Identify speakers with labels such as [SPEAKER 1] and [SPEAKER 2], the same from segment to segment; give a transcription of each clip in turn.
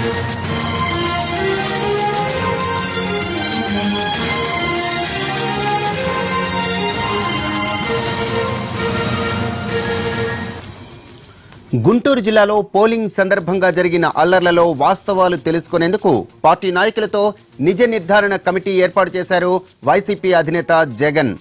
[SPEAKER 1] గుంటూరు జిల్లాలో పోలింగ్ సందర్భంగా జరిగిన అల్లర్లలో వాస్తవాలు తెలుసుకునేందుకు పార్టీ నాయకులతో నిజ నిర్ధారణ కమిటీ ఏర్పాటు చేశారు వైసీపీ అధినేత జగన్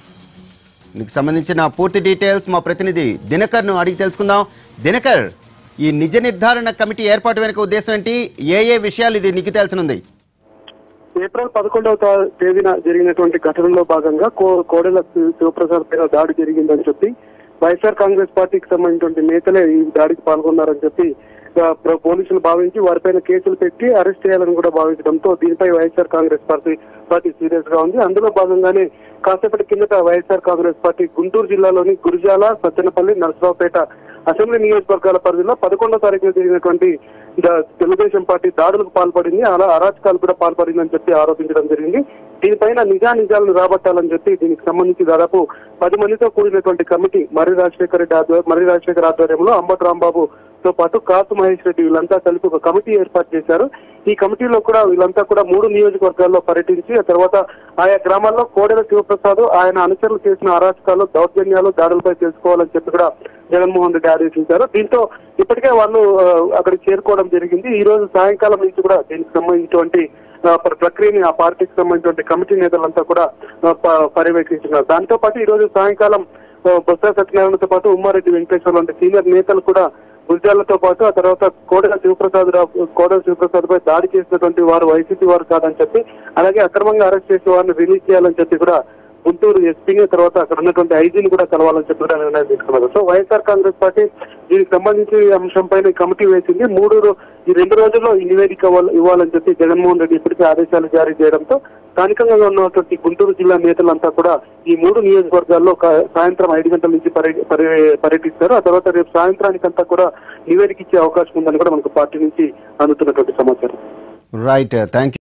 [SPEAKER 1] దీనికి సంబంధించిన పూర్తి డీటెయిల్స్ మా ప్రతినిధి దినకర్ను అడిగి తెలుసుకుందాం దినకర్ ఈ నిజ నిర్ధారణ కమిటీ ఏర్పాటు వెనుక ఉద్దేశం ఏంటి ఏ ఏ విషయాలు ఇది నీకు తెలిసినుంది
[SPEAKER 2] ఏప్రిల్ పదకొండవ తా- తేదీన జరిగినటువంటి ఘటనలో భాగంగా కో- కోడెల శివ- శివప్రసాద్ పైన దాడి జరిగిందని చెప్పి వైఎస్ఆర్ కాంగ్రెస్ పార్టీకి సంబంధించిన నేతలే ఈ దాడికి పాల్గొన్నారని చెప్పి ఆ, ప్ర- పోలీసులు భావించి వారిపైన కేసులు పెట్టి అరెస్ట్ చేయాలని కూడా భావించడంతో దీనిపై YSR Congress party party serious గా ఉంది అందులో భాగంగానే కాసేపటి కిందట వైఎస్ఆర్ కాంగ్రెస్ పార్టీ గుంటూరు జిల్లాలోని గురిజాల సత్తెనపల్లి నరసరావుపేట అసెంబ్లీ నియోజకవర్గాల పరిధిలో పదకొండో తారీఖున జరిగినటువంటి ద- తెలుగుదేశం పార్టీ దాడులకు పాల్పడింది అలా అరాచకాలు కూడా పాల్పడిందని చెప్పి ఆరోపించడం జరిగింది దీనిపైన నిజా నిజాలను రాబట్టాలని చెప్పి దీనికి సంబంధించి దాదాపు పది మందితో కూడినటువంటి కమిటీ మర్రి రాజశేఖర రెడ్డి ఆధ్వర్యం మర్రి రాజశేఖర్ ఆధ్వర్యంలో అంబటి రాంబాబు తో పాటు కాసు మహేష్ రెడ్డి వీళ్ళంతా కలిపి ఒక కమిటీ ఏర్పాటు చేశారు ఈ కమిటీలో కూడా వీళ్ళంతా కూడా మూడు నియోజకవర్గాల్లో పర్యటించి ఆ తర్వాత ఆయా గ్రామాల్లో కోడెల శివప్రసాద్ ఆయన అనుచరులు చేసిన అరాచకాలు దౌర్జన్యాలు దాడులపై తెలుసుకోవాలని చెప్పి కూడా జగన్మోహన్ రెడ్డి ఆదేశించారు దీంతో ఇప్పటికే వాళ్ళు ఆ, అక్కడికి చేరుకోవడం జరిగింది ఈ రోజు సాయంకాలం నుంచి కూడా దీనికి సంబంధించినటువంటి ఆ, ప్ర- ప్రక్రియని ఆ పార్టీకి సంబంధించిన కమిటీ నేతలంతా కూడా ఆ, ప- పర్యవేక్షించినారు దాంతో పాటు ఈ రోజు సాయంకాలం ఆ, బొత్స సత్యనారాయణతో పాటు ఉమ్మారెడ్డి వెంకటేశ్వర వంటి సీనియర్ నేతలు కూడా గురిజాలతో పాటు ఆ తర్వాత కోడెల శివప్రసాద్ రావు కోడెల శివప్రసాద్ పై దాడి చేసినటువంటి వారు వైసీపీ వారు కాదని చెప్పి అలాగే అక్రమంగా అరెస్ట్ చేసిన వారిని రిలీజ్ చేయాలని చెప్పి కూడా గుంటూరు ఎస్పీని తర్వాత అక్కడ ఉన్నటువంటి ఐజీని కూడా కలవాలని చెప్పి కూడా నిర్ణయం తీసుకున్నారు సో వైఎస్ఆర్ కాంగ్రెస్ పార్టీ దీనికి సంబంధించి ఈ అంశంపైన కమిటీ వేసింది మూడు రో- ఈ రెండు రోజుల్లో ఈ నివేదిక ఇవ్వాలి- ఇవ్వాలని చెప్పి జగన్మోహన్ రెడ్డి ఇప్పటికే ఆదేశాలు జారీ చేయడంతో స్థానికంగా ఉన్నటువంటి గుంటూరు జిల్లా నేతలంతా కూడా ఈ మూడు నియోజకవర్గాల్లో క- సాయంత్రం ఐదు గంటల నుంచి పర్య- పర్య- పర్యటిస్తారు ఆ తర్వాత రేపు సాయంత్రానికంతా కూడా నివేదిక ఇచ్చే అవకాశం ఉందని కూడా మనకు పార్టీ నుంచి అందుతున్నటువంటి సమాచారం
[SPEAKER 1] రైట్ థ్యాంక్